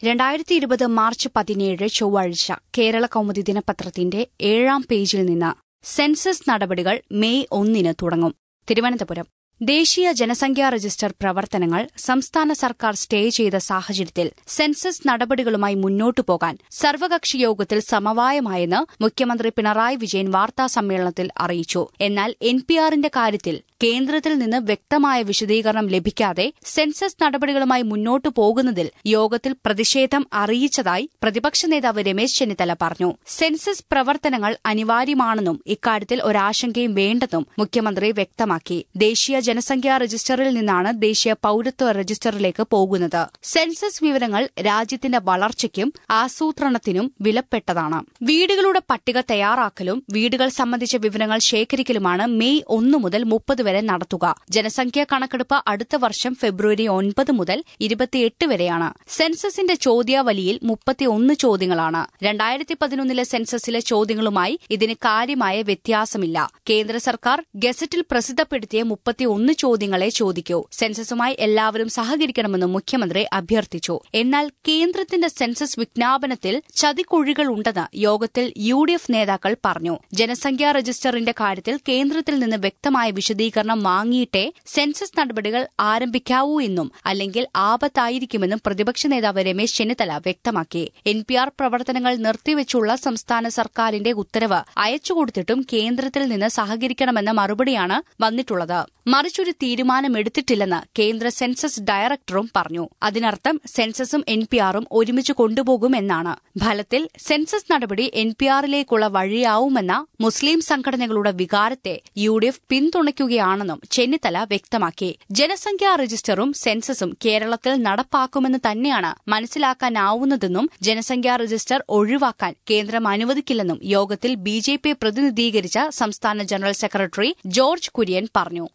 രണ്ടായിരത്തി ഇരുപത് മാർച്ച് പതിനേഴ് ചൊവ്വാഴ്ച കേരള കൗമുദി ദിനപത്രത്തിന്റെ ഏഴാം പേജിൽ നിന്ന് സെൻസസ് നടപടികൾ മെയ് ഒന്നിന് തുടങ്ങും തിരുവനന്തപുരം ദേശീയ ജനസംഖ്യാ രജിസ്റ്റർ പ്രവർത്തനങ്ങൾ സംസ്ഥാന സർക്കാർ സ്റ്റേ ചെയ്ത സാഹചര്യത്തിൽ സെൻസസ് നടപടികളുമായി മുന്നോട്ടു പോകാൻ സർവകക്ഷി യോഗത്തിൽ സമവായമായെന്ന് മുഖ്യമന്ത്രി പിണറായി വിജയൻ വാർത്താസമ്മേളനത്തിൽ അറിയിച്ചു എന്നാൽ എൻപിആറിന്റെ കാര്യത്തിൽ കേന്ദ്രത്തിൽ നിന്ന് വ്യക്തമായ വിശദീകരണം ലഭിക്കാതെ സെൻസസ് നടപടികളുമായി മുന്നോട്ടു പോകുന്നതിൽ യോഗത്തിൽ പ്രതിഷേധം അറിയിച്ചതായി പ്രതിപക്ഷ നേതാവ് രമേശ് ചെന്നിത്തല പറഞ്ഞു സെൻസസ് പ്രവർത്തനങ്ങൾ അനിവാര്യമാണെന്നും ഇക്കാര്യത്തിൽ ഒരാശങ്കയും വേണ്ടെന്നും മുഖ്യമന്ത്രി വ്യക്തമാക്കി ദേശീയ ജനസംഖ്യാ രജിസ്റ്ററിൽ നിന്നാണ് ദേശീയ പൌരത്വ രജിസ്റ്ററിലേക്ക് പോകുന്നത് സെൻസസ് വിവരങ്ങൾ രാജ്യത്തിന്റെ വളർച്ചയ്ക്കും ആസൂത്രണത്തിനും വിലപ്പെട്ടതാണ് വീടുകളുടെ പട്ടിക തയ്യാറാക്കലും വീടുകൾ സംബന്ധിച്ച വിവരങ്ങൾ ശേഖരിക്കലുമാണ് മെയ് ഒന്നു മുതൽ മുപ്പത് വരെ നടത്തുക ജനസംഖ്യാ കണക്കെടുപ്പ് അടുത്ത വർഷം ഫെബ്രുവരി ഒൻപത് മുതൽ ഇരുപത്തിയെട്ട് വരെയാണ് സെൻസസിന്റെ ചോദ്യാവലിയിൽ മുപ്പത്തിയൊന്ന് ചോദ്യങ്ങളാണ് രണ്ടായിരത്തി പതിനൊന്നിലെ സെൻസസിലെ ചോദ്യങ്ങളുമായി ഇതിന് കാര്യമായ വ്യത്യാസമില്ല കേന്ദ്ര സർക്കാർ ഗസറ്റിൽ പ്രസിദ്ധപ്പെടുത്തിയ മുപ്പത്തിയൊന്ന് ചോദ്യങ്ങളെ ചോദിക്കൂ സെൻസസുമായി എല്ലാവരും സഹകരിക്കണമെന്നും മുഖ്യമന്ത്രി അഭ്യർത്ഥിച്ചു എന്നാൽ കേന്ദ്രത്തിന്റെ സെൻസസ് വിജ്ഞാപനത്തിൽ ചതിക്കുഴികളുണ്ടെന്ന് യോഗത്തിൽ യു ഡി എഫ് നേതാക്കൾ പറഞ്ഞു ജനസംഖ്യാ രജിസ്റ്ററിന്റെ കാര്യത്തിൽ കേന്ദ്രത്തിൽ നിന്ന് വ്യക്തമായ വിശദീകരണം വാങ്ങിയിട്ടേ സെൻസസ് നടപടികൾ ആരംഭിക്കാവൂ എന്നും അല്ലെങ്കിൽ ആപത്തായിരിക്കുമെന്നും പ്രതിപക്ഷ നേതാവ് രമേശ് ചെന്നിത്തല വ്യക്തമാക്കി എൻ പി ആർ പ്രവർത്തനങ്ങൾ നിർത്തിവെച്ചുള്ള സംസ്ഥാന സർക്കാരിന്റെ ഉത്തരവ് അയച്ചുകൊടുത്തിട്ടും കേന്ദ്രത്തിൽ നിന്ന് സഹകരിക്കണമെന്ന മറുപടിയാണ് വന്നിട്ടുള്ളത് മറിച്ചൊരു തീരുമാനമെടുത്തിട്ടില്ലെന്ന് കേന്ദ്ര സെൻസസ് ഡയറക്ടറും പറഞ്ഞു അതിനർത്ഥം സെൻസസും എൻ പി ആറും ഒരുമിച്ച് കൊണ്ടുപോകുമെന്നാണ് ഫലത്തിൽ സെൻസസ് നടപടി എൻ പി ആറിലേക്കുള്ള വഴിയാവുമെന്ന മുസ്ലിം സംഘടനകളുടെ വികാരത്തെ യു ഡി എഫ് പിന്തുണയ്ക്കുകയാണെന്നും ചെന്നിത്തല വ്യക്തമാക്കി ജനസംഖ്യാ രജിസ്റ്ററും സെൻസസും കേരളത്തിൽ നടപ്പാക്കുമെന്ന് തന്നെയാണ് മനസ്സിലാക്കാനാവുന്നതെന്നും ജനസംഖ്യാ രജിസ്റ്റർ ഒഴിവാക്കാൻ കേന്ദ്രം അനുവദിക്കില്ലെന്നും യോഗത്തിൽ ബി ജെ പി പ്രതിനിധീകരിച്ച സംസ്ഥാന ജനറൽ സെക്രട്ടറി ജോർജ് കുര്യൻ പറഞ്ഞു